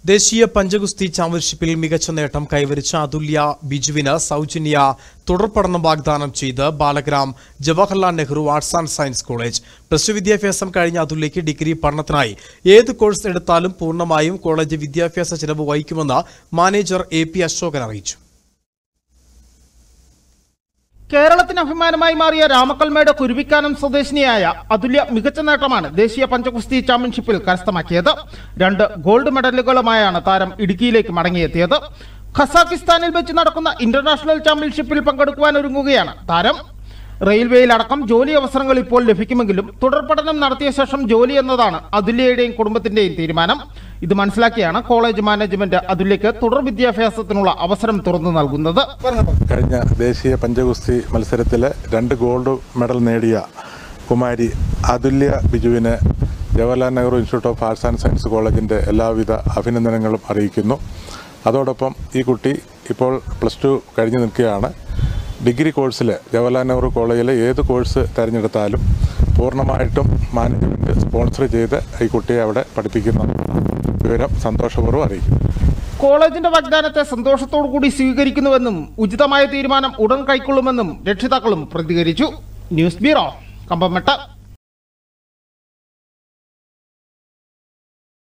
ദേശീയ പഞ്ചഗുസ്തി ചാമ്പ്യൻഷിപ്പിൽ മികച്ച നേട്ടം കൈവരിച്ച അതുല്യ ബിജുവിന് സൗജന്യ തുടർപഠനം വാഗ്ദാനം ചെയ്ത് Balagram Jawaharlal Nehru arts and science college plus two വിദ്യാഭ്യാസം കഴിഞ്ഞ അതുല്യയ്ക്ക് ഡിഗ്രി പഠനത്തിനായി ഏത് കോഴ്സ് എടുത്താലും പൂർണ്ണമായും കോളേജ് വിദ്യാഭ്യാസ ചെലവ് വഹിക്കുമെന്ന് മാനേജർ എ പി അശോകൻ അറിയിച്ചു കേരളത്തിന് അഭിമാനമായി മാറിയ രാമക്കൽമേട് കുരുവിക്കാനം സ്വദേശിനിയായ അതുല്യ മികച്ച നേട്ടമാണ് ദേശീയ പഞ്ചകുസ്തി ചാമ്പ്യൻഷിപ്പിൽ കരസ്ഥമാക്കിയത് രണ്ട് ഗോൾഡ് മെഡലുകളുമായാണ് താരം ഇടുക്കിയിലേക്ക് മടങ്ങിയെത്തിയത് ഖസാക്കിസ്ഥാനിൽ വെച്ച് നടക്കുന്ന ഇന്റർനാഷണൽ ചാമ്പ്യൻഷിപ്പിൽ പങ്കെടുക്കുവാനൊരുങ്ങുകയാണ് താരം റെയിൽവേയിലടക്കം ജോലി അവസരങ്ങൾ ഇപ്പോൾ ലഭിക്കുമെങ്കിലും തുടർ പഠനം നടത്തിയ ശേഷം ജോലി എന്നതാണ് അതുല്യയുടെയും കുടുംബത്തിന്റെയും തീരുമാനം ഇത് മനസ്സിലാക്കിയാണ് കോളേജ് മാനേജ്മെന്റ് അതുല്യക്ക് തുടർ വിദ്യാഭ്യാസത്തിനുള്ള അവസരം തുറന്നു നൽകുന്നത് കഴിഞ്ഞ ദേശീയ പഞ്ചഗുസ്തി മത്സരത്തിൽ രണ്ട് ഗോൾഡ് മെഡൽ നേടിയ കുമാരി അതുല്യ ബിജുവിന് Jawaharlal Nehru institute of arts and science കോളേജിൻ്റെ എല്ലാവിധ അഭിനന്ദനങ്ങളും അറിയിക്കുന്നു അതോടൊപ്പം ഈ കുട്ടി ഇപ്പോൾ പ്ലസ് ടു കഴിഞ്ഞ് നിൽക്കുകയാണ് ഡിഗ്രി കോഴ്സിൽ ജവഹർലാൽ നെഹ്റു കോളേജിലെ ഏത് കോഴ്സ് തിരഞ്ഞെടുത്താലും പൂർണ്ണമായിട്ടും മാനേജ്മെൻറ്റ് സ്പോൺസർ ചെയ്ത് ഈ കുട്ടിയെ അവിടെ പഠിപ്പിക്കുന്ന വിവരം സന്തോഷപൂർവ്വം അറിയിക്കുന്നു കോളേജിന്റെ വാഗ്ദാനത്തെ സന്തോഷത്തോടു കൂടി സ്വീകരിക്കുന്നുവെന്നും ഉചിതമായ തീരുമാനം ഉടൻ കൈക്കൊള്ളുമെന്നും രക്ഷിതാക്കളും പ്രതികരിച്ചു ന്യൂസ് ബ്യൂറോ കമ്പമെട്ട